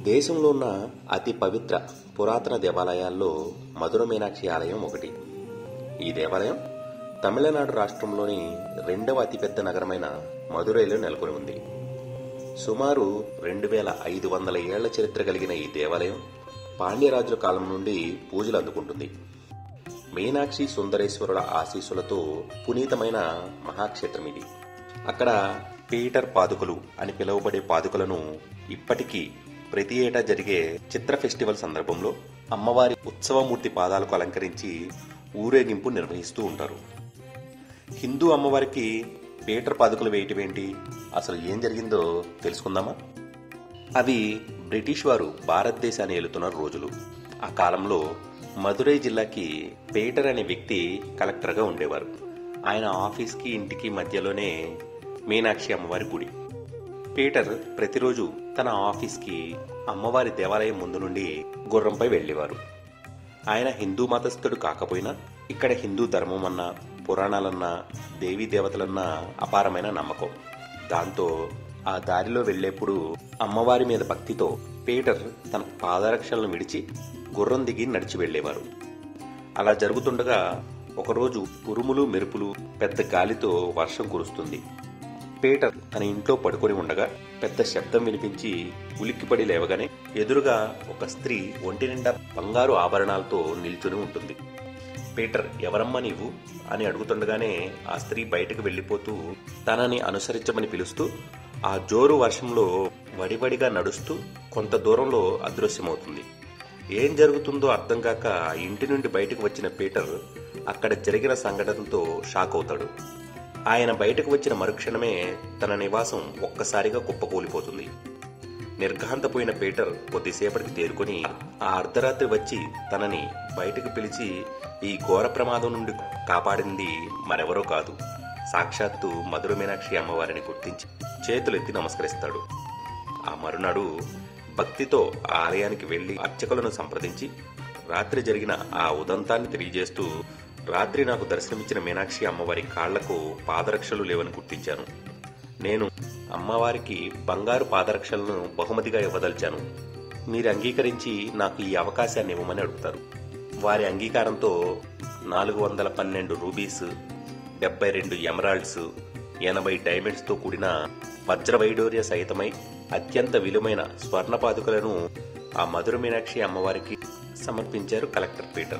దేశంలో ఉన్న అతి పవిత్ర పురాతన దేవాలయాల్లో మధుర మీనాక్షి ఆలయం ఒకటి ఈ దేవాలయం తమిళనాడు రాష్ట్రంలోని రెండవ అతిపెద్ద నగరమైన మదురైలో నెలకొని ఉంది సుమారు రెండు వేల ఐదు వందల ఏళ్ల చరిత్ర కలిగిన ఈ దేవాలయం పాండ్యరాజుల కాలం నుండి పూజలు అందుకుంటుంది మీనాక్షి సుందరేశ్వరుల ఆశీస్సులతో పునీతమైన మహాక్షేత్రం ఇది అక్కడ పీటర్ పాదుకలు అని పిలువబడే పాదుకలను ఇప్పటికీ ప్రతి ఏటా జరిగే చిత్ర ఫెస్టివల్ సందర్భంలో అమ్మవారి ఉత్సవమూర్తి పాదాలకు అలంకరించి ఊరేగింపు నిర్వహిస్తూ ఉంటారు హిందూ అమ్మవారికి పీటర్ పాదుకలు వేయటం ఏంటి అసలు ఏం జరిగిందో తెలుసుకుందామా అవి బ్రిటిష్ వారు భారతదేశాన్ని ఏలుతున్న రోజులు ఆ కాలంలో మదురై జిల్లాకి పీటర్ అనే వ్యక్తి కలెక్టర్గా ఉండేవారు ఆయన ఆఫీస్కి ఇంటికి మధ్యలోనే మీనాక్షి అమ్మవారి గుడి పీటర్ ప్రతిరోజు తన ఆఫీస్కి అమ్మవారి దేవాలయం ముందు నుండి గుర్రంపై వెళ్ళేవారు ఆయన హిందూ మతస్థుడు కాకపోయినా ఇక్కడ హిందూ ధర్మం అన్నా పురాణాలన్నా దేవీ దేవతలన్నా అపారమైన నమ్మకం దాంతో ఆ దారిలో వెళ్ళేప్పుడు అమ్మవారి మీద భక్తితో పీటర్ తన పాదరక్షలను విడిచి గుర్రం దిగి నడిచి వెళ్ళేవారు అలా జరుగుతుండగా ఒకరోజు ఉరుములు మెరుపులు పెద్ద గాలితో వర్షం కురుస్తుంది పీటర్ తన ఇంట్లో పడుకొని ఉండగా పెద్ద శబ్దం వినిపించి ఉలిక్కిపడి లేవగానే ఎదురుగా ఒక స్త్రీ ఒంటి నిండా బంగారు ఆభరణాలతో నిల్చుని ఉంటుంది పీటర్ ఎవరమ్మా నీవు అని అడుగుతుండగానే ఆ స్త్రీ బయటకు వెళ్ళిపోతూ తనని అనుసరించమని పిలుస్తూ ఆ జోరు వర్షంలో వడివడిగా నడుస్తూ కొంత దూరంలో అదృశ్యమవుతుంది ఏం జరుగుతుందో అర్థం కాక ఆ ఇంటి నుండి బయటకు వచ్చిన పీటర్ అక్కడ జరిగిన సంఘటనతో షాక్ అవుతాడు ఆయన బయటకు వచ్చిన మరుక్షణమే తన నివాసం ఒక్కసారిగా కుప్పకూలిపోతుంది నిర్ఘాంతపోయిన పీటర్ కొద్దిసేపటికి తేరుకొని ఆ అర్ధరాత్రి వచ్చి తనని బయటకు పిలిచి ఈ ఘోర ప్రమాదం నుండి కాపాడింది మరెవరో కాదు సాక్షాత్తు మధుర మీనాక్షి అమ్మవారిని గుర్తించి చేతులెత్తి నమస్కరిస్తాడు ఆ మరునాడు భక్తితో ఆ ఆలయానికి వెళ్లి అర్చకులను సంప్రదించి రాత్రి జరిగిన ఆ ఉదంతాన్ని తెలియజేస్తూ రాత్రి నాకు దర్శనమిచ్చిన మీనాక్షి అమ్మవారి కాళ్లకు పాదరక్షలు లేవని గుర్తించాను నేను అమ్మవారికి బంగారు పాదరక్షలను బహుమతిగా ఇవ్వదలిచాను మీరు అంగీకరించి నాకు ఈ అవకాశాన్ని ఇవ్వమని అడుగుతారు వారి అంగీకారంతో నాలుగు వందల పన్నెండు రూబీస్ డెబ్బై రెండు ఎమరాల్డ్స్ ఎనభై డైమండ్స్తో కూడిన వజ్రవైడూర్య సహితమై అత్యంత విలువైన స్వర్ణ పాదుకలను ఆ మధుర మీనాక్షి అమ్మవారికి సమర్పించారు కలెక్టర్ పీటర్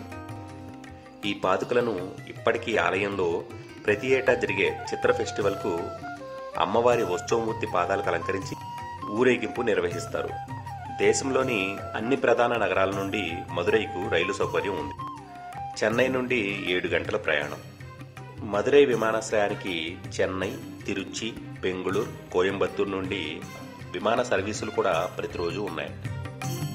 ఈ పాదుకలను ఇప్పటికీ ఆలయంలో ప్రతి ఏటా జరిగే చిత్ర ఫెస్టివల్కు అమ్మవారి ఉత్సవమూర్తి పాదాలకు అలంకరించి ఊరేగింపు నిర్వహిస్తారు దేశంలోని అన్ని ప్రధాన నగరాల నుండి మదురైకు రైలు సౌకర్యం ఉంది చెన్నై నుండి ఏడు గంటల ప్రయాణం మదురై విమానాశ్రయానికి చెన్నై తిరుచి బెంగుళూరు కోయంబత్తూరు నుండి విమాన సర్వీసులు కూడా ప్రతిరోజు ఉన్నాయి